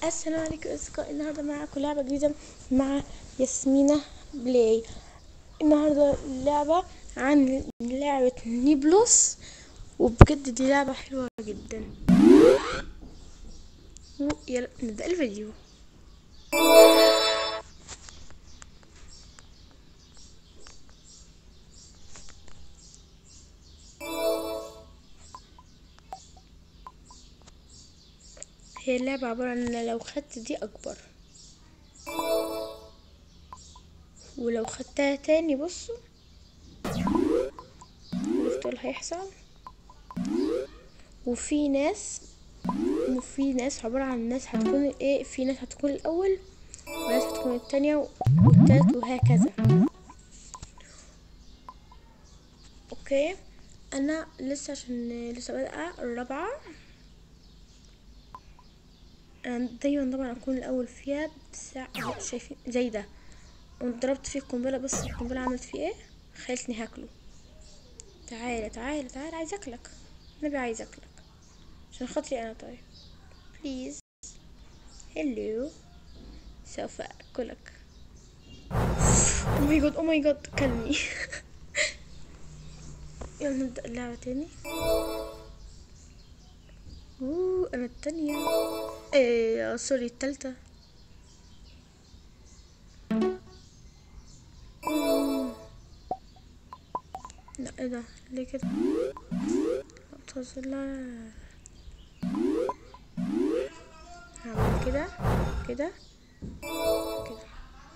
السلام عليكم اصدقائي النهارده معاكم لعبه جديده مع ياسمينة بلاي النهارده اللعبه عن لعبه نيبلوس وبجد دي لعبه حلوه جدا يلا نبدا الفيديو هي اللعبة عبارة عن ان لو خدت دي اكبر ولو خدتها تاني بصوا عرفتوا اللي هيحصل وفي ناس وفي ناس عبارة عن ناس هتكون ايه في ناس هتكون الاول وناس هتكون التانية والتالت وهكذا اوكي انا لسه عشان لسه بادئة الرابعة أنا دايما طبعا اكون الاول فيها بساعة أهو شايفين زي ده وضربت فيه القنبله بس القنبله عملت فيه ايه خلتني هاكله تعالى تعالى تعالى عايز اكلك نبي عايز اكلك عشان خاطري انا طيب بليز هلو سوف اكلك او ماي جاد او ماي جاد كلني يلا نبدا اللعبه تاني اوه انا التانية ايه سوري التالتة لا ايه ده ليه كده لا هعمل كده كده كده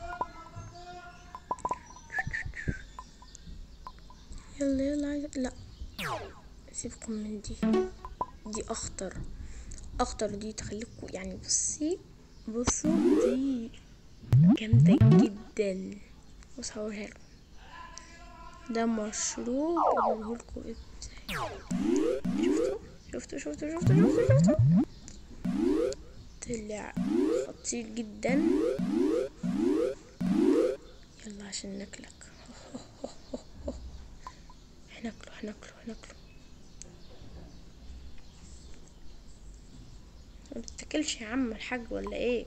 يلا يلا عايزة لا سيبكم من دي دي اخطر اخطر دي تخليكوا يعني بصي بصوا دي جامدة جدا بص هوريها لكم ده مشروب اوريهولكوا ازاي شفتوا شفتوا شفتوا شفتوا شفتوا شفتوا طلع خطير جدا يلا عشان ناكلك هناكله هناكله هناكله ما بتاكلش يا عم الحاج ولا ايه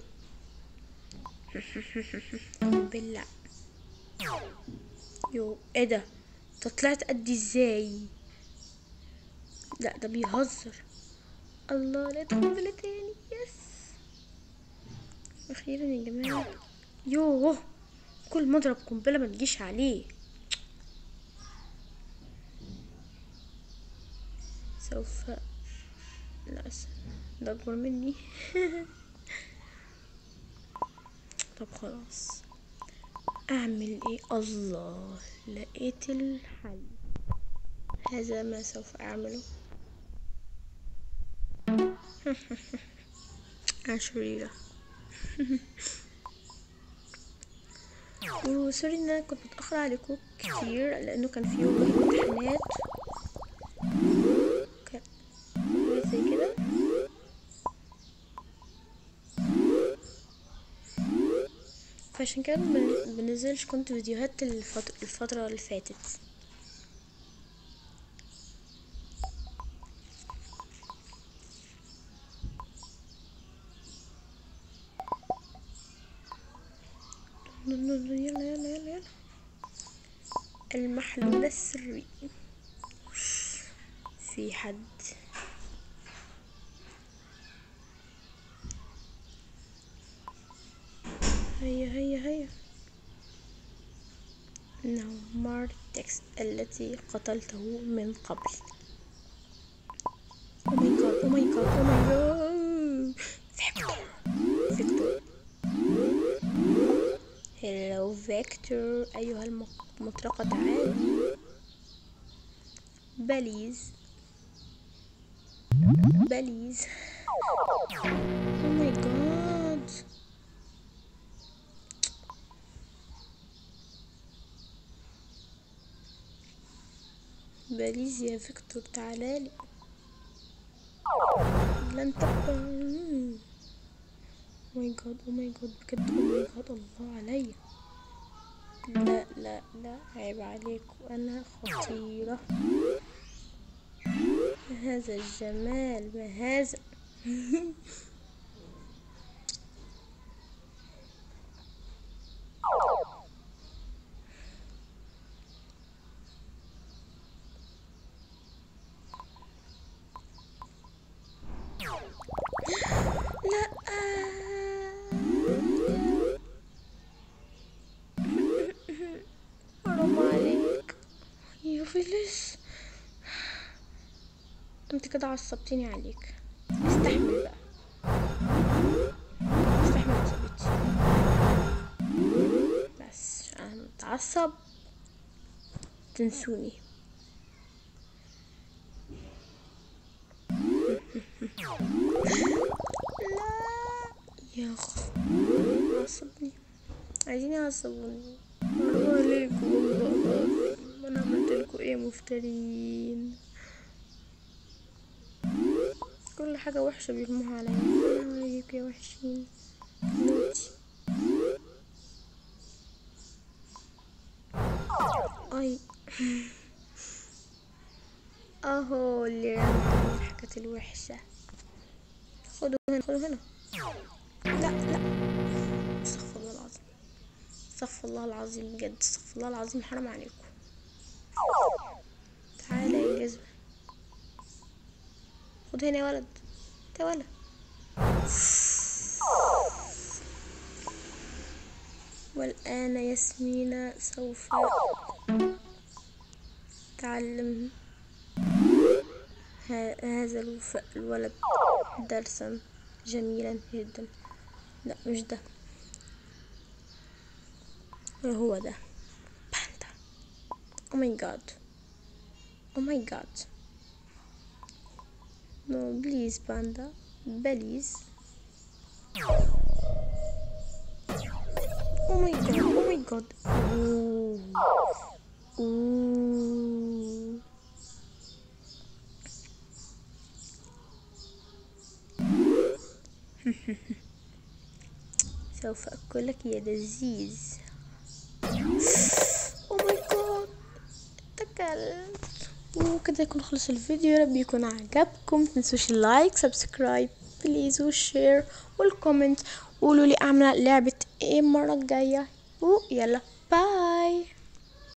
بالله يو ايه ده انت طلعت قدي ازاي لا ده بيهزر الله لقيت قنبلة تاني يس اخيرا يا جماعة يوه كل ما اضرب قنبلة ما تجيش عليه سوف لا ده اكبر مني طب خلاص اعمل ايه الله لقيت الحل هذا ما سوف اعمله انا شريرة وسوري ان انا كنت متأخرة عليكم كتير لانه كان في يوم امتحانات زي كده فعشان كده بنزلش كنت فيديوهات الفترة, الفترة اللي فاتت يلا يلا يلا يلا المحلول السري في حد هيا هيا هيا إنه مارتكس التي قتلته من قبل او ماي جاد او ماي جاد او ماي جاد فيكتور فيكتور هلو فيكتور ايها المطرقة تعالي بليز بليز او ماي جاد بليز يا فيكتور تعالالي لن تقبل ماي جاد او ماي جاد بجد او ماي جاد الله عليا لا لا لا عيب عليك وانا خطيرة ما هذا الجمال ما هذا انت كده عصبتني عليك استحمل بقى استحمل يا صاحبتي بس انا متعصب تنسوني لا يا اخ عصبني عايزين يعصبوني حرام عليكم والله العظيم انا عملت لكم ايه مفترين كل حاجة وحشة بيرموها عليا حرام عليكم يا وحشين موتي اي اهو اللي رمى الحاجات الوحشة خدوا هنا خدوا هنا لا لا استغفر الله العظيم استغفر الله العظيم بجد استغفر الله العظيم حرام عليكم تعالى يا جزمة خد هنا يا ولد يا ولد والآن ياسمين سوف تعلم ه- هذا الوف- الولد درسا جميلا جدا لا مش ده هو ده باندا او ماي جاد او ماي جاد نو بليز باندا بليز Oh my god, oh my god. Ooh. Ooh. سوف أكلك يا لذيذ Oh my god اتكلت وكده يكون خلص الفيديو يا رب يكون عجبكم متنسوش اللايك سبسكرايب بليز والشير والكومنت قولوا لي اعمل لعبة ايه المرة الجاية ويلا باي